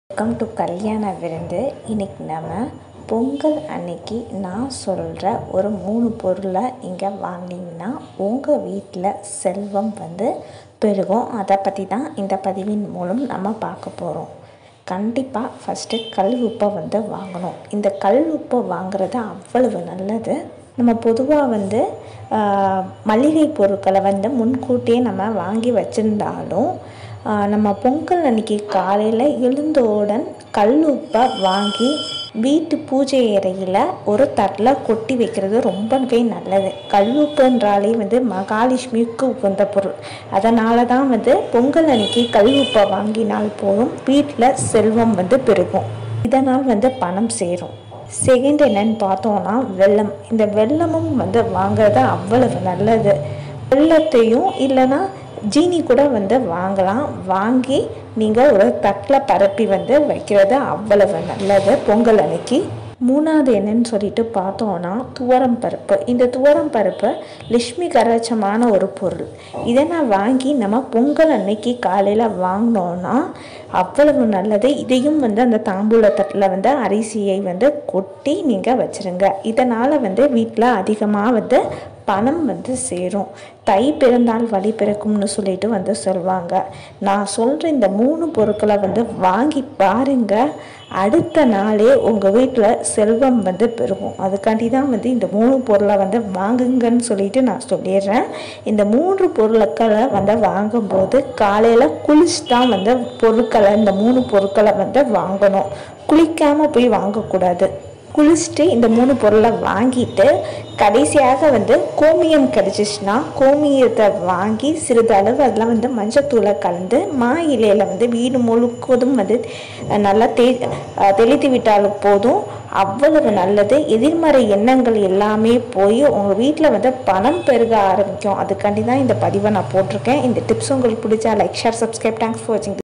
welcome to கல்யாண விருந்து இன்னைக்கு நம்ம பொங்கல் அன்னைக்கு நான் சொல்கிற ஒரு மூணு பொருளை நீங்கள் வாங்கினீங்கன்னா உங்கள் வீட்டில் செல்வம் வந்து பெருகும் அதை பற்றி தான் இந்த பதிவின் மூலம் நம்ம பார்க்க போகிறோம் கண்டிப்பாக ஃபஸ்ட்டு கல் உப்பை வந்து வாங்கணும் இந்த கல் உப்பை வாங்குறது அவ்வளவு நல்லது நம்ம பொதுவாக வந்து ஆஹ், மளிகை பொருட்களை வந்து முன்கூட்டியே நம்ம வாங்கி வச்சுருந்தாலும் ஆஹ், நம்ம பொங்கல் அன்னைக்கு காலையில் எழுந்தவுடன் கல் உப்பை வாங்கி வீட்டு பூஜை அறையில் ஒரு தட்டில் கொட்டி வைக்கிறது ரொம்பவே நல்லது கல் உப்புன்றாலே வந்து மகாலட்சுமிக்கு உகந்த பொருள் அதனால தான் வந்து பொங்கல் அன்னைக்கு கல் உப்பை வாங்கினால் போதும் வீட்டில் செல்வம் வந்து பெருகும் இதனால் வந்து பணம் சேரும் செகண்ட் என்னன்னு பார்த்தோம்னா வெல்லம் இந்த வெல்லமும் வந்து வாங்குறது அவ்வளவு நல்லது வெல்லத்தையும் இல்லைன்னா ஜீனி கூட வந்து வாங்கலாம் வாங்கி நீங்கள் ஒரு தட்டில் பரப்பி வந்து வைக்கிறது அவ்வளவு நல்லது பொங்கல் அன்னைக்கு மூணாவது என்னன்னு சொல்லிட்டு பார்த்தோன்னா துவரம் பருப்பு இந்த துவரம் பருப்பு லட்சுமி கரச்சமான ஒரு பொருள் இதை நான் வாங்கி நம்ம பொங்கல் அன்னைக்கு காலையில் வாங்கினோன்னா அவ்வளவு நல்லது இதையும் வந்து அந்த தாம்பூல தட்டில் வந்து அரிசியை வந்து கொட்டி நீங்கள் வச்சுருங்க இதனால் வந்து வீட்டில் அதிகமாக வந்து பணம் வந்து சேரும் தை பிறந்தால் வழி பிறக்கும்னு சொல்லிட்டு வந்து சொல்லுவாங்க நான் சொல்கிற இந்த மூணு பொருட்களை வந்து வாங்கி பாருங்க அடுத்த நாளே உங்கள் வீட்டில் செல்வம் வந்து பெருகும் அதுக்காண்டி தான் வந்து இந்த மூணு பொருளை வந்து வாங்குங்கன்னு சொல்லிட்டு நான் சொல்லிடுறேன் இந்த மூன்று பொருட்களை வந்து வாங்கும்போது காலையில் குளிச்சு தான் வந்து பொருட்களை இந்த மூணு பொருட்களை வந்து வாங்கணும் குளிக்காமல் போய் வாங்கக்கூடாது குளிச்சுட்டு இந்த மூணு பொருளை வாங்கிட்டு கடைசியாக வந்து கோமியம் கிடச்சிச்சின்னா கோமியத்தை வாங்கி சிறிதளவு அதில் வந்து மஞ்சத்தூளை கலந்து மா இலையில் வந்து வீடு முழுவதும் வந்து அஹ், நல்லா தே அஹ், தெளித்து விட்டாலும் போதும் அவ்வளவு நல்லது எதிர்மறை எண்ணங்கள் எல்லாமே போய் உங்கள் வீட்டில் வந்து பணம் பெருக ஆரம்பிக்கும் அதுக்காண்டி தான் இந்த பதிவை நான் போட்டிருக்கேன் இந்த டிப்ஸ் உங்களுக்கு பிடிச்சா like share subscribe thanks for வாட்சிங்